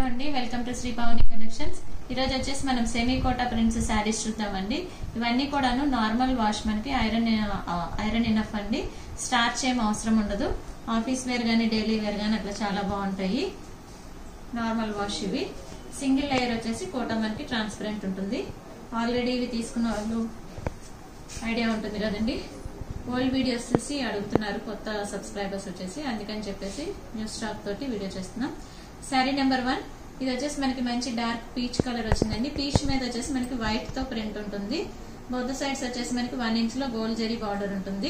అండి welcome to Shri Pavani collections ఈరోజు వచ్చేసి మనం సెమీ కోటా ప్రింట్స్ శారీస్ చూద్దామండి ఇవన్నీ కూడాను నార్మల్ వాష్ మనకి ఐరన్ ఐరన్ ఇనఫ్ అండి స్టార్చ్ ఏం అవసరం ఉండదు ఆఫీస్ వేర్ కానీ డైలీ వేర్ కానీ అట్లా చాలా బాగుంటాయి నార్మల్ వాష్ ఇవి సింగిల్ లేయర్ వచ్చేసి కోటా మనకి ట్రాన్స్పరెంట్ ఉంటుంది ఆల్రెడీ ఇవి తీసుకున్న వాళ్ళు ఐడియా ఉంటుంది కదండి ఓల్డ్ వీడియోస్ చూసి అడుగుతున్నారు కొత్త సబ్స్క్రైబర్స్ వచ్చేసి అందుకని చెప్పేసి న్యూ స్టాక్ తోటి వీడియో చేస్తున్నాం శారీ నెంబర్ వన్ ఇది వచ్చేసి మనకి మంచి డార్క్ పీచ్ కలర్ వచ్చిందండి పీచ్ మీద వచ్చేసి మనకి వైట్ తో ప్రింట్ ఉంటుంది బొద్దు సైడ్స్ వచ్చేసి మనకి వన్ ఇంచ్ లో గోల్డ్ జరీ బార్డర్ ఉంటుంది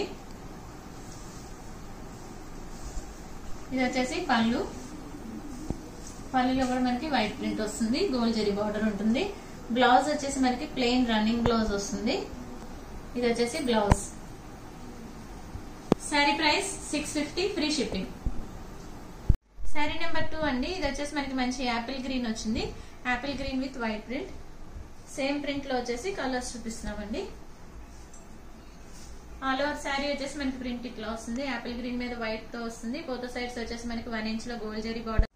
ఇది వచ్చేసి పళ్ళు పళ్ళులో కూడా మనకి వైట్ ప్రింట్ వస్తుంది గోల్డ్ జరీ బార్డర్ ఉంటుంది బ్లౌజ్ వచ్చేసి మనకి ప్లెయిన్ రన్నింగ్ బ్లౌజ్ వస్తుంది ఇది వచ్చేసి blouse sari price six fifty free shipping sari number two అండి ఇది వచ్చేసి మనకి మంచి యాపిల్ గ్రీన్ వచ్చింది apple green with white print same print లో వచ్చేసి కలర్స్ చూపిస్తున్నామండి ఆల్ ఓవర్ శారీ వచ్చేసి మనకి ప్రింట్ ఇట్లా వస్తుంది యాపిల్ గ్రీన్ మీద వైట్ తో వస్తుంది బోత్ సైడ్స్ వచ్చేసి మనకి వన్ ఇంచ్ లో గోల్డ్ జరీ బార్డర్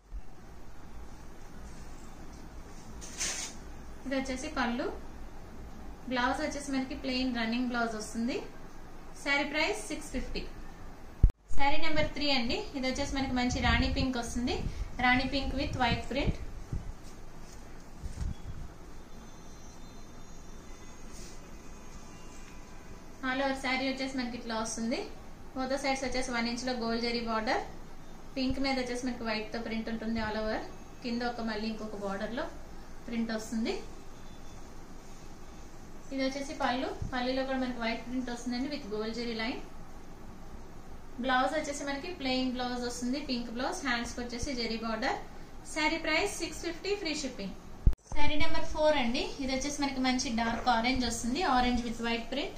ఇది వచ్చేసి పళ్ళు బ్లౌజ్ వచ్చేసి మనకి ప్లెయిన్ రన్నింగ్ బ్లౌజ్ వస్తుంది sari price six fifty sari number three అండి ఇది వచ్చేసి మనకి మంచి రాణి పింక్ వస్తుంది rani pink with white print all over sari వచ్చేసి మనకి ఇట్లా వస్తుంది బోత్ సైడ్స్ వచ్చేసి వన్ ఇంచ్ లో గోల్డ్ జరీ బార్డర్ పింక్ మీద వచ్చేసి మనకి వైట్ తో ప్రింట్ ఉంటుంది ఆల్ ఓవర్ కింద ఒక మళ్ళీ ఇంకొక బార్డర్ లో ప్రింట్ వస్తుంది ఇది వచ్చేసి పళ్ళు పళ్ళులో కూడా మనకి వైట్ ప్రింట్ వస్తుందండి with gold zari line blouse వచ్చేసి మనకి ప్లెయిన్ బ్లౌజ్ వస్తుంది పింక్ బ్లౌజ్ హ్యాండ్స్ వచ్చేసి zari border sari price six fifty free shipping sari number four అండి ఇది వచ్చేసి మనకి మంచి డార్క్ ఆరెంజ్ వస్తుంది orange with white print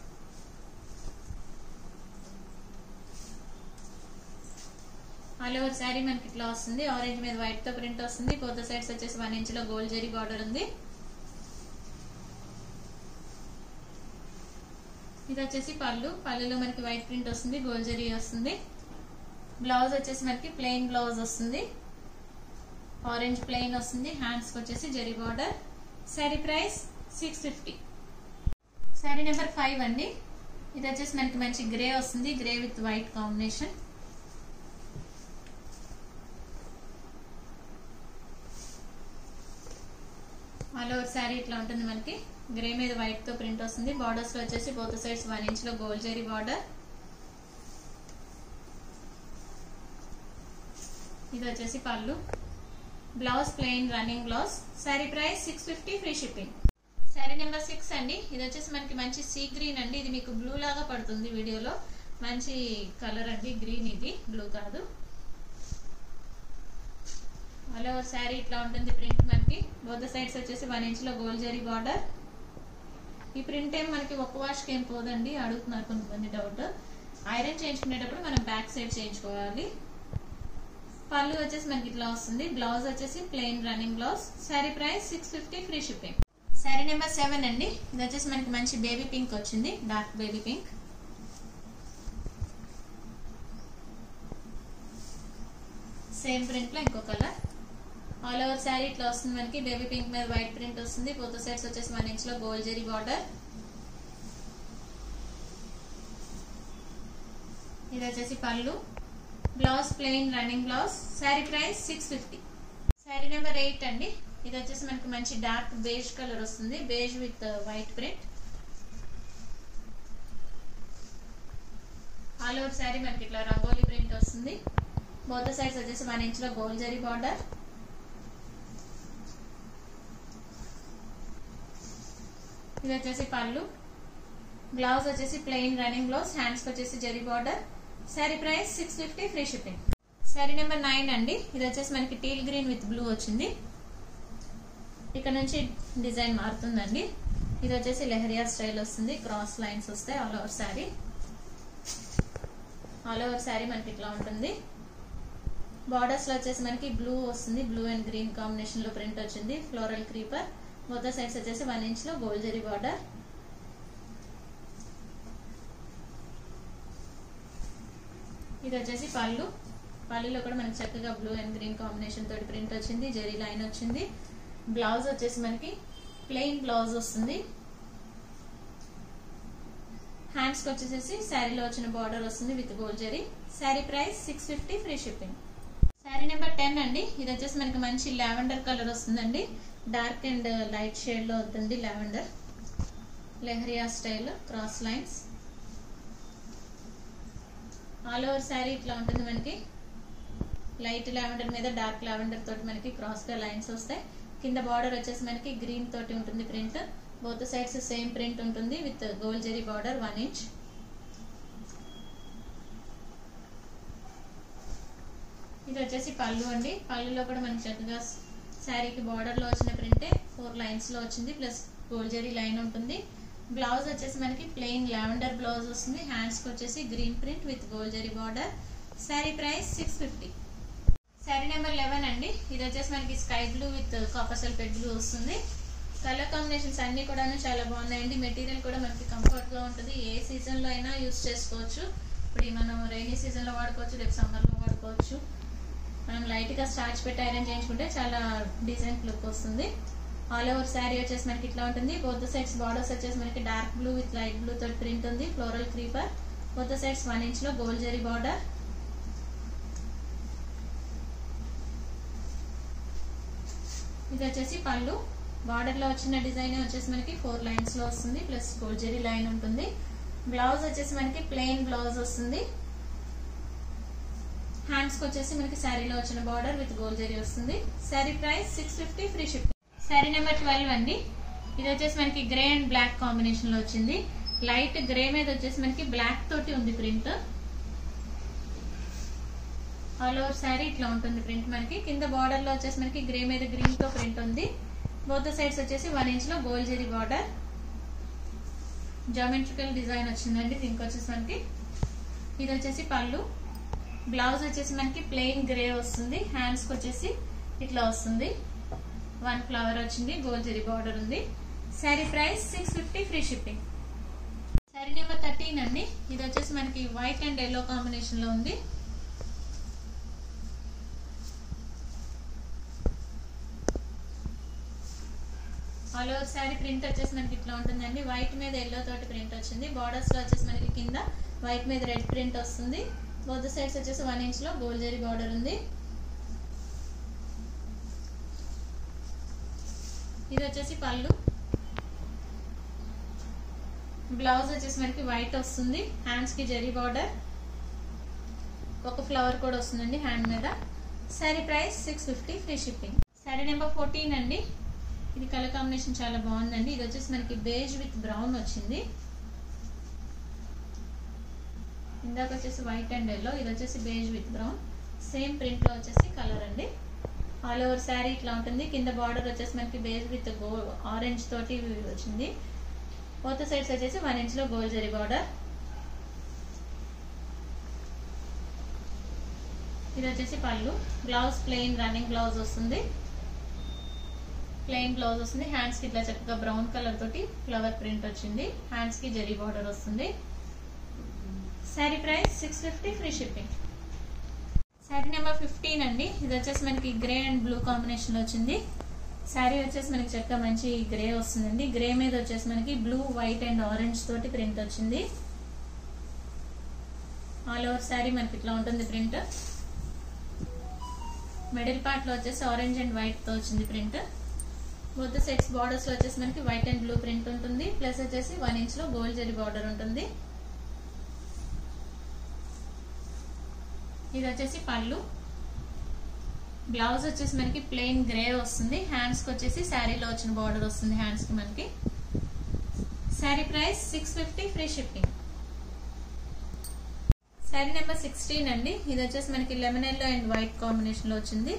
all over sari మనకి ఇట్లా వస్తుంది ఆరెంజ్ మీద వైట్ తో ప్రింట్ వస్తుంది పోత సైడ్స్ వచ్చేసి వన్ ఇంచ్ లో గోల్డ్ జరీ బార్డర్ ఉంది ఇది వచ్చేసి పళ్ళు పళ్ళులో మనకి వైట్ ప్రింట్ వస్తుంది గోల్డ్ జరీ వస్తుంది బ్లౌజ్ వచ్చేసి మనకి ప్లెయిన్ బ్లౌజ్ వస్తుంది ఆరెంజ్ ప్లెయిన్ వస్తుంది హ్యాండ్స్ వచ్చేసి zari border sari price six fifty sari number five అండి ఇది వచ్చేసి మనకి మంచి గ్రే వస్తుంది grey with white combination all over sari ఇట్లా ఉంటుంది మనకి గ్రే మీద వైట్ తో ప్రింట్ వస్తుంది బార్డర్స్ లో వచ్చేసి బోత్ సైడ్స్ వన్ ఇంచ్ లో గోల్డ్ జరీ బార్డర్ ఇది వచ్చేసి పళ్ళు blouse plain running blouse sari price six fifty free shipping sari number six అండి ఇది వచ్చేసి మనకి మంచి సీ గ్రీన్ అండి ఇది మీకు బ్లూ లాగా పడుతుంది వీడియోలో మంచి కలర్ అండి గ్రీన్ ఇది బ్లూ కాదు ఆల్ ఓవర్ శారీ ఇట్లా ఉంటుంది ప్రింట్ మనకి బోత్ సైడ్స్ వచ్చేసి వన్ ఇంచ్ లో గోల్డ్ జరీ బార్డర్ ఈ ప్రింట్ ఏం మనకి ఒక్క వాష్కి ఏం పోదండి అడుగుతున్నారు కొంతమంది డౌట్ ఐరన్ చేయించుకునేటప్పుడు మనం బ్యాక్ సైడ్ చేయించుకోవాలి పళ్ళు వచ్చేసి మనకి ఇట్లా వస్తుంది బ్లౌజ్ వచ్చేసి plain running blouse sari price six fifty free shipping sari number seven అండి ఇది వచ్చేసి మనకి మంచి బేబీ పింక్ వచ్చింది dark baby pink same print లో ఇంకో కలర్ ఆల్ ఓవర్ శారీ ఇట్లా వస్తుంది మనకి బేబీ పింక్ మీద వైట్ ప్రింట్ వస్తుంది పోతో సైడ్స్ వచ్చేసి వన్ ఇంచ్ లో గోల్డ్ జరీ బార్డర్ ఇది వచ్చేసి పళ్ళు blouse plain running blouse sari price six fifty sari number eight అండి ఇది వచ్చేసి మనకి మంచి డార్క్ బేజ్ కలర్ వస్తుంది beige with white print all over sari మనకి ఇట్లా రంగోలీ ప్రింట్ వస్తుంది బోత్ సైడ్స్ వచ్చేసి వన్ ఇంచ్ లో గోల్డ్ జరీ బార్డర్ ఇది వచ్చేసి పళ్ళు బ్లౌజ్ వచ్చేసి ప్లెయిన్ రన్నింగ్ బ్లౌజ్ హ్యాండ్స్ వచ్చేసి zari border sari price six fifty free shipping sari number nine అండి ఇది వచ్చేసి మనకి టీల్ గ్రీన్ విత్ బ్లూ వచ్చింది ఇక్కడ నుంచి డిజైన్ మారుతుందండి ఇది వచ్చేసి లెహరియా స్టైల్ వస్తుంది క్రాస్ లైన్స్ వస్తాయి all over sari all over sari మనకి ఇట్లా ఉంటుంది బార్డర్స్ లో వచ్చేసి మనకి బ్లూ వస్తుంది బ్లూ అండ్ గ్రీన్ కాంబినేషన్ లో ప్రింట్ వచ్చింది ఫ్లోరల్ క్రీపర్ మొత్తం సైడ్స్ వచ్చేసి వన్ ఇంచ్ లో గోల్డ్ జరీ బార్డర్ ఇది వచ్చేసి పళ్ళు పళ్ళులో కూడా మనకి చక్కగా బ్లూ అండ్ గ్రీన్ కాంబినేషన్ తోటి ప్రింట్ వచ్చింది జెరీ లైన్ వచ్చింది బ్లౌజ్ వచ్చేసి మనకి ప్లెయిన్ బ్లౌజ్ వస్తుంది హ్యాండ్స్ కి వచ్చేసేసి శారీలో వచ్చిన బార్డర్ వస్తుంది with gold zari sari price six fifty free shipping sari number ten అండి ఇది వచ్చేసి మనకి మంచి లావెండర్ కలర్ వస్తుందండి డార్క్ అండ్ లైట్ షేడ్ లో అవుతుంది lavender leheriya style cross lines all over sari ఇట్లా ఉంటుంది మనకి లైట్ లావెండర్ మీద డార్క్ లావెండర్ తోటి మనకి క్రాస్ గా లైన్స్ వస్తాయి కింద బార్డర్ వచ్చేసి మనకి గ్రీన్ తోటి ఉంటుంది print both sides same print ఉంటుంది with gold zari border one inch ఇది వచ్చేసి పళ్ళు అండి పళ్ళులో కూడా మనకి చక్కగా శారీకి బార్డర్ లో వచ్చిన ప్రింటే ఫోర్ లైన్స్ లో వచ్చింది ప్లస్ గోల్డ్ జెరీ లైన్ ఉంటుంది బ్లౌజ్ వచ్చేసి మనకి ప్లెయిన్ లావెండర్ బ్లౌజ్ వస్తుంది హ్యాండ్స్ కి వచ్చేసి green print with gold zari border sari price six fifty sari number eleven అండి ఇది వచ్చేసి మనకి sky blue with copper sulphate blue వస్తుంది కలర్ కాంబినేషన్స్ అన్ని కూడా చాలా బాగున్నాయండి మెటీరియల్ కూడా మనకి కంఫర్ట్ గా ఉంటుంది ఏ సీజన్ లో అయినా యూస్ చేసుకోవచ్చు ఇప్పుడు ఈ మనం రైనీ సీజన్ లో వాడుకోవచ్చు రేపు సమ్మర్ లో వాడుకోవచ్చు మనం లైట్ గా స్టార్చ్ పెట్టి ఐరన్ చేయించుకుంటే చాలా డీసెంట్ లుక్ వస్తుంది ఆల్ ఓవర్ శారీ వచ్చేసి మనకి ఇట్లా ఉంటుంది బోత్ సైడ్స్ బార్డర్స్ వచ్చేసి మనకి dark blue with light blue తోటి ప్రింట్ ఉంది floral creeper both sides one inch లో గోల్డ్ జరీ బార్డర్ ఇది వచ్చేసి పళ్ళు బార్డర్ లో వచ్చిన డిజైన్ వచ్చేసి మనకి ఫోర్ లైన్స్ లో వస్తుంది ప్లస్ గోల్డ్ జరీ లైన్ ఉంటుంది బ్లౌజ్ వచ్చేసి మనకి ప్లెయిన్ బ్లౌజ్ వస్తుంది హ్యాండ్స్ కి వచ్చేసి మనకి శారీలో వచ్చిన బార్డర్ విత్ గోల్డ్ జరీ వస్తుంది sari price six fifty free ship sari number twelve అండి ఇది వచ్చేసి మనకి గ్రే అండ్ బ్లాక్ కాంబినేషన్ లో వచ్చింది లైట్ గ్రే మీద వచ్చేసి మనకి బ్లాక్ తోటి ఉంది ప్రింట్ ఆల్ ఓవర్ శారీ ఇట్లా ఉంటుంది ప్రింట్ మనకి కింద బార్డర్ లో వచ్చేసి మనకి గ్రే మీద గ్రీన్ తో ప్రింట్ ఉంది బోత్ సైడ్స్ వచ్చేసి వన్ ఇంచ్ లో gold zari border geometrical design వచ్చిందండి దీనికి వచ్చేసి మనకి ఇది వచ్చేసి పళ్ళు బ్లౌజ్ వచ్చేసి మనకి ప్లెయిన్ గ్రే వస్తుంది హ్యాండ్స్ కి వచ్చేసి ఇట్లా వస్తుంది వన్ ఫ్లవర్ వచ్చింది గోల్డ్ జెరీ బార్డర్ ఉంది sari price six fifty free shipping sari number thirteen అండి ఇది వచ్చేసి మనకి వైట్ అండ్ ఎల్లో కాంబినేషన్ లో ఉంది ఆల్ ఓవర్ శారీ ప్రింట్ వచ్చేసి మనకి ఇట్లా ఉంటుందండి వైట్ మీద ఎల్లో తోటి ప్రింట్ వచ్చింది బార్డర్స్ లో వచ్చేసి మనకి కింద వైట్ మీద రెడ్ ప్రింట్ వస్తుంది బోత్ సైడ్స్ వచ్చేసి వన్ ఇంచ్ లో గోల్డ్ జరీ బార్డర్ ఉంది ఇది వచ్చేసి పళ్ళు బ్లౌజ్ వచ్చేసి మనకి వైట్ వస్తుంది హ్యాండ్స్ కి జరీ బార్డర్ ఒక ఫ్లవర్ కూడా వస్తుందండి హ్యాండ్ మీద sari price six fifty free shipping sari number fourteen అండి ఇది కలర్ కాంబినేషన్ చాలా బాగుందండి ఇది వచ్చేసి మనకి బేజ్ విత్ బ్రౌన్ వచ్చింది ఇందాక వచ్చేసి వైట్ అండ్ ఎల్లో ఇది వచ్చేసి beige with brown same print లో వచ్చేసి కలర్ అండి ఆల్ ఓవర్ శారీ ఇట్లా ఉంటుంది కింద బార్డర్ వచ్చేసి మనకి బేజ్ విత్ గో ఆరెంజ్ తోటి వచ్చింది పోత సైడ్స్ వచ్చేసి వన్ ఇంచ్ లో గోల్డ్ జరీ బార్డర్ ఇది వచ్చేసి పళ్ళు బ్లౌజ్ ప్లెయిన్ రన్నింగ్ బ్లౌజ్ వస్తుంది ప్లెయిన్ బ్లౌజ్ వస్తుంది హ్యాండ్స్ కి ఇట్లా చక్కగా బ్రౌన్ కలర్ తోటి ఫ్లవర్ ప్రింట్ వచ్చింది హ్యాండ్స్ కి జరీ బార్డర్ వస్తుంది sari price six fifty free shipping sari number fifteen అండి ఇది వచ్చేసి మనకి గ్రే అండ్ బ్లూ కాంబినేషన్ లో వచ్చింది శారీ వచ్చేసి మనకి చక్కగా మంచి గ్రే వస్తుందండి గ్రే మీద వచ్చేసి మనకి బ్లూ వైట్ అండ్ ఆరెంజ్ తోటి ప్రింట్ వచ్చింది ఆల్ ఓవర్ శారీ మనకి ఇట్లా ఉంటుంది ప్రింట్ మిడిల్ పార్ట్ లో వచ్చేసి ఆరెంజ్ అండ్ వైట్ తో వచ్చింది ప్రింట్ బొద్దు సెట్స్ బార్డర్స్ లో వచ్చేసి మనకి వైట్ అండ్ బ్లూ ప్రింట్ ఉంటుంది ప్లస్ వచ్చేసి వన్ ఇంచ్ లో గోల్డ్ జరీ బార్డర్ ఉంటుంది ఇది వచ్చేసి పళ్ళు బ్లౌజ్ వచ్చేసి మనకి ప్లెయిన్ గ్రే వస్తుంది హ్యాండ్స్ కి వచ్చేసి శారీలో వచ్చిన బార్డర్ వస్తుంది హ్యాండ్స్ కి మనకి sari price six fifty free shipping sari number sixteen అండి ఇది వచ్చేసి మనకి lemon yellow and white combination లో వచ్చింది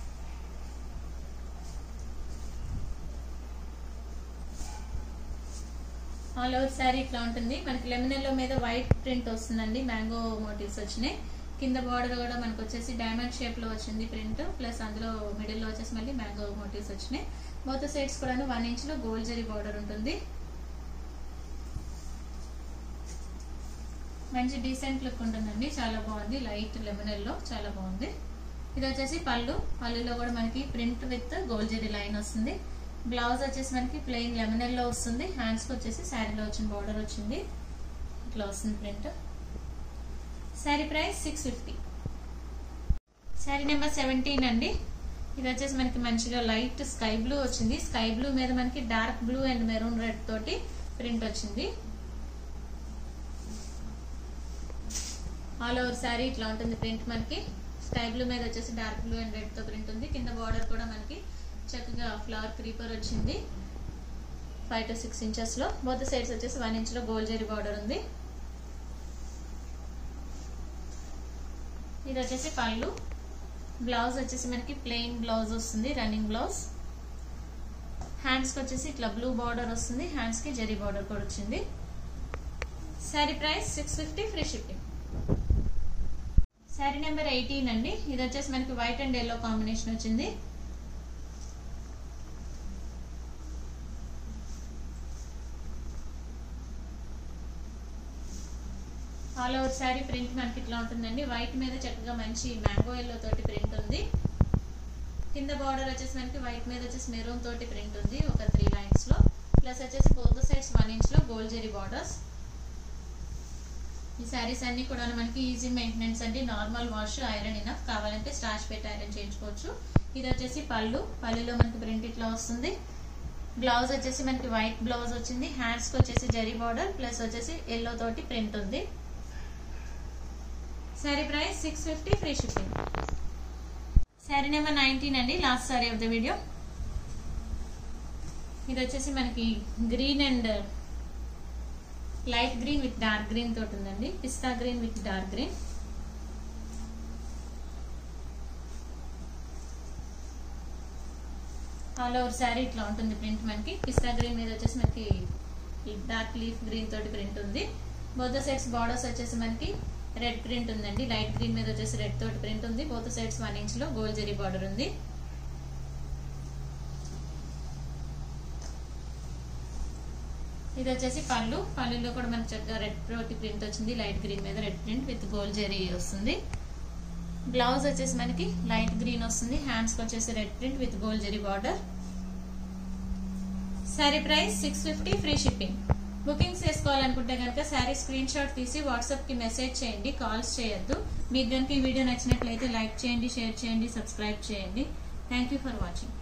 ఆల్ ఓవర్ శారీ ఇట్లా ఉంటుంది మనకి లెమన్ ఎల్లో మీద వైట్ ప్రింట్ వస్తుందండి మ్యాంగో మోటివ్స్ వచ్చినాయి కింద బార్డర్ కూడా మనకు వచ్చేసి డైమండ్ షేప్ లో వచ్చింది ప్రింట్ ప్లస్ అందులో మిడిల్ లో వచ్చేసి మళ్ళీ మ్యాంగో మోటివ్స్ వచ్చినాయి బోత్ సైడ్స్ కూడా వన్ ఇంచ్ లో గోల్డ్ జరీ బార్డర్ ఉంటుంది మంచి డీసెంట్ లుక్ ఉంటుందండి చాలా బాగుంది లైట్ లెమన్ ఎల్లో చాలా బాగుంది ఇది వచ్చేసి పళ్ళు పళ్ళులో కూడా మనకి print with gold zari line వస్తుంది బ్లౌజ్ వచ్చేసి మనకి ప్లెయిన్ లెమన్ ఎల్లో వస్తుంది హ్యాండ్స్కి వచ్చేసి శారీలో వచ్చిన బార్డర్ వచ్చింది ఇట్లా వస్తుంది print sari price six fifty sari number seventeen అండి ఇది వచ్చేసి మనకి మంచిగా లైట్ స్కై బ్లూ వచ్చింది స్కై బ్లూ మీద మనకి dark blue and maroon red తోటి ప్రింట్ వచ్చింది ఆల్ ఓవర్ శారీ ఇట్లా ఉంటుంది ప్రింట్ మనకి స్కై బ్లూ మీద వచ్చేసి డార్క్ బ్లూ అండ్ రెడ్ తో ప్రింట్ ఉంది కింద బార్డర్ కూడా మనకి చక్కగా ఫ్లవర్ క్రీపర్ వచ్చింది ఫైవ్ టు సిక్స్ ఇంచెస్ లో బోత్ సైడ్స్ వచ్చేసి వన్ ఇంచ్ లో గోల్డ్ జెరీ బార్డర్ ఉంది ఇది వచ్చేసి పళ్ళు బ్లౌజ్ వచ్చేసి మనకి ప్లెయిన్ బ్లౌజ్ వస్తుంది రన్నింగ్ బ్లౌజ్ హ్యాండ్స్కి వచ్చేసి ఇట్లా బ్లూ బార్డర్ వస్తుంది హ్యాండ్స్కి జెరీ బార్డర్ కూడా వచ్చింది sari price six fifty free shipping sari number eighteen అండి ఇది వచ్చేసి మనకి వైట్ అండ్ ఎల్లో కాంబినేషన్ వచ్చింది ఆల్ ఓవర్ శారీ ప్రింట్ మనకి ఇట్లా ఉంటుందండి వైట్ మీద చక్కగా మంచి మ్యాంగో ఎల్లో తోటి ప్రింట్ ఉంది కింద బార్డర్ వచ్చేసి మనకి వైట్ మీద వచ్చేసి మెరూన్ తోటి ప్రింట్ ఉంది ఒక త్రీ లైన్స్ లో ప్లస్ వచ్చేసి బోత్ సైడ్స్ వన్ ఇంచ్ లో గోల్డ్ జెరీ బార్డర్స్ ఈ శారీస్ అన్ని కూడా మనకి ఈజీ మెయింటెనెన్స్ అండి నార్మల్ వాష్ ఐరన్ ఇనఫ్ కావాలంటే స్టార్చ్ పెట్టి ఐరన్ చేయించుకోవచ్చు ఇది వచ్చేసి పళ్ళు పళ్ళులో మనకి ప్రింట్ ఇట్లా వస్తుంది బ్లౌజ్ వచ్చేసి మనకి వైట్ బ్లౌజ్ వచ్చింది హ్యాండ్స్ కి వచ్చేసి జరీ బార్డర్ ప్లస్ వచ్చేసి ఎల్లో తోటి ప్రింట్ ఉంది sari price six fifty free shipping sari number nineteen అండి last sari of the video ఇది వచ్చేసి మనకి green and light green with dark green తోటి ఉందండి pista green with dark green all over sari ఇట్లా ఉంటుంది ప్రింట్ మనకి పిస్తా గ్రీన్ మీద వచ్చేసి మనకి డార్క్ లీఫ్ గ్రీన్ తోటి ప్రింట్ ఉంది బోత్ సైడ్స్ బార్డర్స్ వచ్చేసి మనకి రెడ్ ప్రింట్ ఉందండి లైట్ గ్రీన్ మీద వచ్చేసి రెడ్ తోటి ప్రింట్ ఉంది బోత్ సైడ్స్ వన్ ఇంచ్ లో గోల్డ్ జెరీ బార్డర్ ఉంది ఇది వచ్చేసి పళ్ళు పళ్ళులో కూడా మనకి చక్కగా రెడ్ తోటి ప్రింట్ వచ్చింది లైట్ గ్రీన్ మీద red print with gold zari వస్తుంది బ్లౌజ్ వచ్చేసి మనకి లైట్ గ్రీన్ వస్తుంది హ్యాండ్స్ వచ్చేసి red print with gold zari border sari price six fifty free shipping bookings చేసుకోవాలనుకుంటే కనుక శారీ స్క్రీన్ షాట్ తీసి వాట్సాప్ కి మెసేజ్ చేయండి కాల్స్ చేయొద్దు మీకు కనుక ఈ వీడియో నచ్చినట్లయితే లైక్ చేయండి షేర్ చేయండి సబ్స్క్రైబ్ చేయండి థ్యాంక్ ఫర్ వాచింగ్